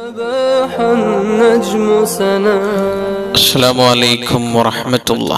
فباح النجم سنا അസ്സലാമു അലൈക്കും വറഹമത്തുള്ള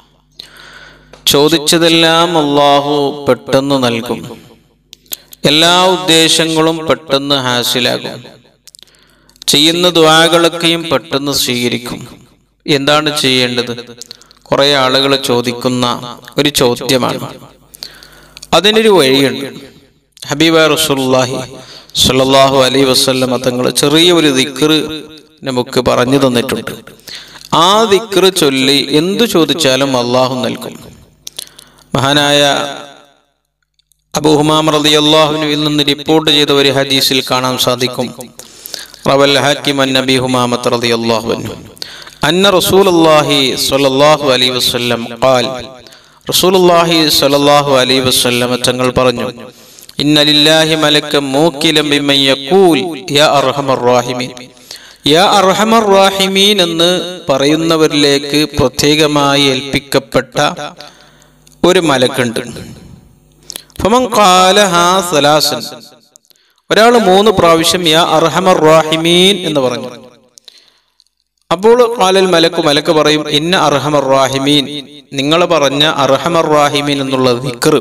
ചോദിച്ചതെല്ലാം അള്ളാഹു പെട്ടെന്ന് നൽകും എല്ലാ ഉദ്ദേശങ്ങളും പെട്ടെന്ന് ഹാസിലാകും ചെയ്യുന്ന ദ്വാകളൊക്കെയും പെട്ടെന്ന് സ്വീകരിക്കും എന്താണ് ചെയ്യേണ്ടത് കുറെ ആളുകൾ ചോദിക്കുന്ന ഒരു ചോദ്യമാണ് അതിനൊരു വഴിയുണ്ട് ഹബീബ റസൂലുള്ളാഹി സ്വല്ലല്ലാഹു അലൈഹി വസല്ലമ തങ്ങൾ ചെറിയ ഒരു ദിക്ർ നമുക്ക് പറഞ്ഞു തന്നിട്ടുണ്ട് ആ ദിക്ർ ചൊല്ലി എന്തു ചോദിച്ചാലും അള്ളാഹു നൽകും മഹാനായ അബൂഹുമാം റളിയല്ലാഹുവിൽ നിന്ന് റിപ്പോർട്ട് ചെയ്ത ഒരു ഹദീസിൽ കാണാൻ സാധിക്കും റവൽ ഹാക്കിം അൻ നബി ഹുമാമത്ത് റളിയല്ലാഹു അൻഹു അന്ന റസൂലുള്ളാഹി സ്വല്ലല്ലാഹു അലൈഹി വസല്ലം ഖാൽ റസൂലുള്ളാഹി സ്വല്ലല്ലാഹു അലൈഹി വസല്ലം തങ്ങൾ പറഞ്ഞു ഇന്ന ലില്ലാഹി മലക്കം മൂക്കിലം ബിമൻ യഖൂൽ യാ അർഹമർ റഹീമീൻ യാ അർഹമർ റഹീമീൻ എന്ന് പറയുന്നവരിലേക്ക് പ്രത്യേകമായി ഏൽപ്പിക്കപ്പെട്ട ഒരു മലക്കുണ്ട് ഫമൻ ഖാലഹാ സലാസൻ ഒരാൾ മൂന്ന് പ്രാവശ്യം യാ അർഹമർ റാഹിമീൻ എന്ന് പറഞ്ഞു അപ്പോൾ ഖാലൽ മലക്ക് മലക്ക് പറയും ഇന്ന അർഹമർ റാഹിമീൻ നിങ്ങൾ പറഞ്ഞ അർഹമർ റാഹിമീൻ എന്നുള്ള ദിക്ർ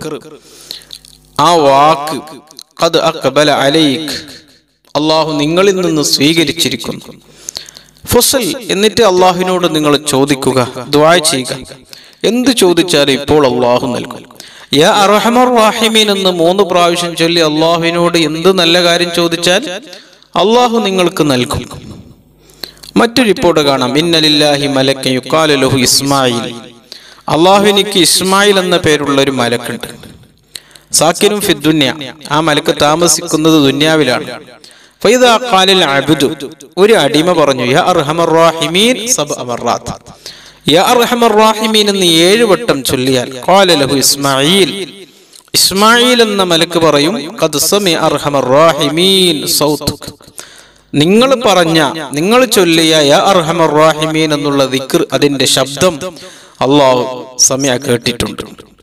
ആ വാക്ക് അത് അക്ബല അലൈക്ക് അള്ളാഹു നിങ്ങളിൽ നിന്ന് സ്വീകരിച്ചിരിക്കുന്നു ഫസൽ എന്നിട്ട് അള്ളാഹുവിനോട് നിങ്ങൾ ചോദിക്കുക ദ്വാ ചെയ്യുക എന്ത് ചോദിച്ചാലും ഇപ്പോൾ അള്ളാഹു നൽകും യാ അർഹമർ റാഹിമീൻ എന്ന് മൂന്ന് പ്രാവശ്യം ചൊല്ലി അള്ളാഹുവിനോട് എന്ത് നല്ല കാര്യം ചോദിച്ചാൽ അള്ളാഹു നിങ്ങൾക്ക് നൽകും മറ്റു റിപ്പോർട്ട് കാണാം ഇന്നലില്ലാഹി മലക്കൻ യുക്കാലു ലഹു ഇസ്മായിൽ അള്ളാഹുവിനിക്ക് ഇസ്മായിൽ എന്ന പേരുള്ള ഒരു മലക്കുണ്ട് സാക്കിനും ഫിദ്ദുന്യ ആ മലക്ക് താമസിക്കുന്നത് ദുന്യാവിലാണ് ഫൈദാ ഖാലിൽ അബ്ദു ഒരു അടിമ പറഞ്ഞു യാ അർഹമർ റാഹിമീൻ സബ്അ മർറാത്ത് യാ അർഹമർ റാഹിമീൻ എന്ന് ഏഴ് വട്ടം ചൊല്ലിയാൽ ഖാല ലഹു ഇസ്മായിൽ ഇസ്മായിൽ എന്ന മലക്ക് പറയും ഖദ് സമി അർഹമർ റാഹിമീൻ സൗത്തുക നിങ്ങൾ പറഞ്ഞ നിങ്ങൾ ചൊല്ലിയ യാ അർഹമർ റാഹിമീൻ എന്നുള്ള ദിക്ർ അതിന്റെ ശബ്ദം അള്ളാഹു സമയ കേട്ടിട്ടുണ്ട്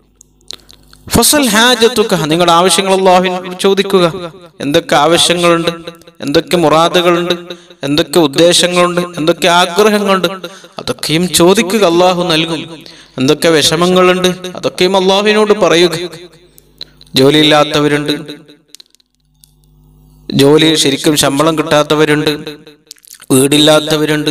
ഫസൽ ഹാജത്തുക നിങ്ങളുടെ ആവശ്യങ്ങൾ അള്ളാഹുവിനോട് ചോദിക്കുക എന്തൊക്കെ ആവശ്യങ്ങളുണ്ട് എന്തൊക്കെ മുറാദുകളുണ്ട് എന്തൊക്കെ ഉദ്ദേശങ്ങളുണ്ട് എന്തൊക്കെ ആഗ്രഹങ്ങളുണ്ട് അതൊക്കെയും ചോദിക്കുക അള്ളാഹു നൽകും എന്തൊക്കെ വിഷമങ്ങളുണ്ട് അതൊക്കെയും അള്ളാഹുവിനോട് പറയുക ജോലിയില്ലാത്തവരുണ്ട് ജോലി ശരിക്കും ശമ്പളം കിട്ടാത്തവരുണ്ട് വീടില്ലാത്തവരുണ്ട്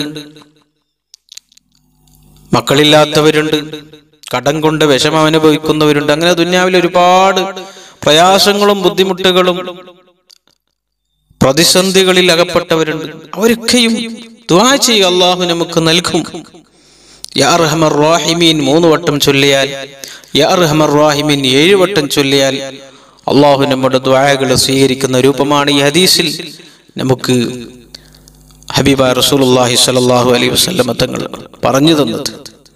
മക്കളില്ലാത്തവരുണ്ട് കടം കൊണ്ട് വിഷമം അനുഭവിക്കുന്നവരുണ്ട് അങ്ങനെ ദുന്യാവിൽ ഒരുപാട് പ്രയാസങ്ങളും ബുദ്ധിമുട്ടുകളും പ്രതിസന്ധികളിൽ അകപ്പെട്ടവരുണ്ട് അവരൊക്കെയും ദ്വാ ചെയ്യുക അള്ളാഹു നമുക്ക് നൽകും യാ റഹ്മർ റാഹിമീൻ മൂന്ന് വട്ടം ചൊല്ലിയാൽ യാ റഹ്മർ റാഹിമീൻ ഏഴ് വട്ടം ചൊല്ലിയാൽ അള്ളാഹു നമ്മുടെ ദ്വായകൾ സ്വീകരിക്കുന്ന രൂപമാണ് ഈ ഹദീസിൽ നമുക്ക് ഹബീബ റസൂലുള്ളാഹി സ്വല്ലല്ലാഹു അലൈഹി വസല്ലമ തങ്ങൾ പറഞ്ഞു തന്നത്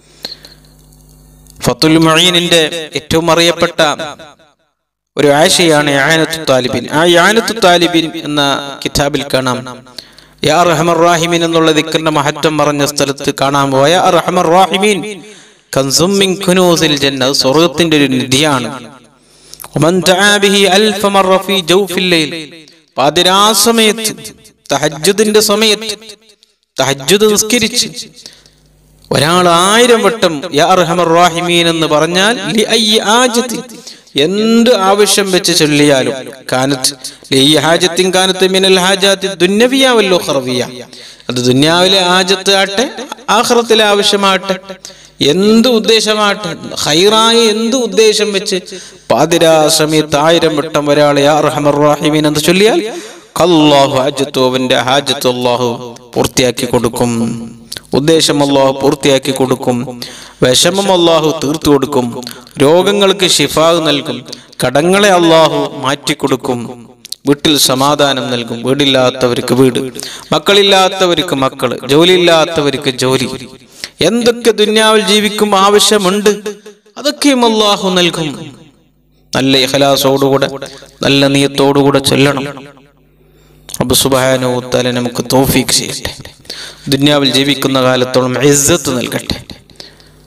ഫത്തുൽ മൊയ്യനിന്റെ ഏറ്റവും അറിയപ്പെട്ട ഒരു ആശയാണ് യാനത്തു താലിബിൻ ആ യാനത്തു താലിബിൻ എന്ന കിതാബിൽ കാണാം യാ റഹമർ റാഹിമീൻ എന്നുള്ള ദിക്കറിന്റെ മഹത്വം പറഞ്ഞ സ്ഥലത്ത് കാണാൻ പോയ റഹമർ റാഹിമീൻ കൻസും മിൻ കുനൂസിൽ ജന്ന അത് സ്വർഗത്തിന്റെ ഒരു നിധിയാണ് ومن دعا به ألف مرة في جوف الليل പാതിരാസമയത്ത് തഹജ്ജുദിന്റെ സമയത്ത് തഹജ്ജുദ് നിസ്കരിച്ച് ഒരാൾ ആയിരം വട്ടം യാ അർഹമർ റാഹിമീൻ എന്ന് പറഞ്ഞാൽ ലി അയ്യി ആജത്തി എന്ത് ആവശ്യം വെച്ച് ചൊല്ലിയാലും കാനത്ത് ലി ഹാജത്തിൻ കാനത്ത് മിനൽ ഹാജാത്തി ദുന്യവിയ വല്ലോ ഖർവിയ അത് ദുന്യാവിലെ ആജത്ത് ആട്ടെ ആഖിറത്തിലെ ആവശ്യമാട്ടെ എന്ത് ഉദ്ദേശമാട്ടെ ഹൈറായ എന്ത് ഉദ്ദേശം വെച്ച് പാതിരാ സമയത്ത് ആയിരം വട്ടം ഒരാളെ യാ അർഹമർ റാഹിമീൻ എന്ന് ചൊല്ലിയാൽ അള്ളാഹു ഹാജത്തു അവന്റെ ഹാജത്ത് അള്ളാഹു പൂർത്തിയാക്കി കൊടുക്കും ഉദ്ദേശം അള്ളാഹു പൂർത്തിയാക്കി കൊടുക്കും വിഷമം അള്ളാഹു തീർത്തു കൊടുക്കും രോഗങ്ങൾക്ക് ഷിഫാവ് നൽകും കടങ്ങളെ അള്ളാഹു മാറ്റിക്കൊടുക്കും വീട്ടിൽ സമാധാനം നൽകും വീടില്ലാത്തവർക്ക് വീട് മക്കളില്ലാത്തവർക്ക് മക്കള് ജോലിയില്ലാത്തവർക്ക് ജോലി എന്തൊക്കെ ദുന്യാവിൽ ജീവിക്കും ആവശ്യമുണ്ട് അതൊക്കെയും അള്ളാഹു നൽകും നല്ല ഇഖലാസോടുകൂടെ നല്ല നീയത്തോടുകൂടെ ചൊല്ലണം റബ്ബ് സുബ്ഹാനഹു തആല നമുക്ക് തൗഫീഖ് ചെയ്യട്ടെ ദുന്യാവിൽ ജീവിക്കുന്ന കാലത്തോളം ഇസ്സത്ത് നൽകട്ടെ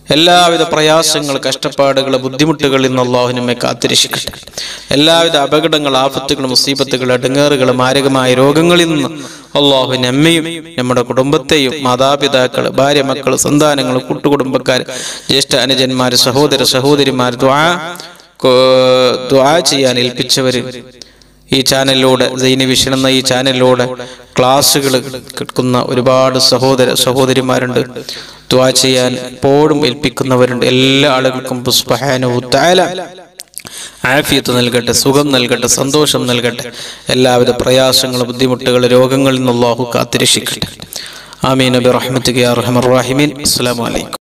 എല്ലാവിധ പ്രയാസങ്ങൾ കഷ്ടപ്പാടുകൾ ബുദ്ധിമുട്ടുകളിൽ നിന്ന് അള്ളാഹു നമ്മെ കാത്തിരക്ഷിക്കട്ടെ എല്ലാവിധ അപകടങ്ങൾ ആപത്തുകൾ മുസീബത്തുകൾ അടങ്ങേറുകൾ മാരകമായ രോഗങ്ങളിൽ നിന്ന് അള്ളാഹു നമ്മയും നമ്മുടെ കുടുംബത്തെയും മാതാപിതാക്കൾ ഭാര്യ മക്കൾ സന്താനങ്ങൾ കൂട്ടുകുടുംബക്കാർ ജ്യേഷ്ഠ അനുജന്മാർ സഹോദര സഹോദരിമാർ ദ്വാ ദ്വാ ചെയ്യാൻ ഏൽപ്പിച്ചവർ ഈ ചാനലിലൂടെ സൈനി വിഷൻ എന്ന ഈ ചാനലിലൂടെ ക്ലാസ്സുകൾ കേൾക്കുന്ന ഒരുപാട് സഹോദര സഹോദരിമാരുണ്ട് ദ്വാ ചെയ്യാൻ എപ്പോഴും ഏൽപ്പിക്കുന്നവരുണ്ട് എല്ലാ ആളുകൾക്കും പുഷ്പഹാനുത്താല ആഫിയത്ത് നൽകട്ടെ സുഖം നൽകട്ടെ സന്തോഷം നൽകട്ടെ എല്ലാവിധ പ്രയാസങ്ങൾ ബുദ്ധിമുട്ടുകൾ രോഗങ്ങളിൽ നിന്ന് അള്ളാഹു കാത്തിരക്ഷിക്കട്ടെ ആമീൻ നബി റഹ്മത്തുക റഹ്മർ റാഹിമീൻ അസ്സലാമു അലൈക്കും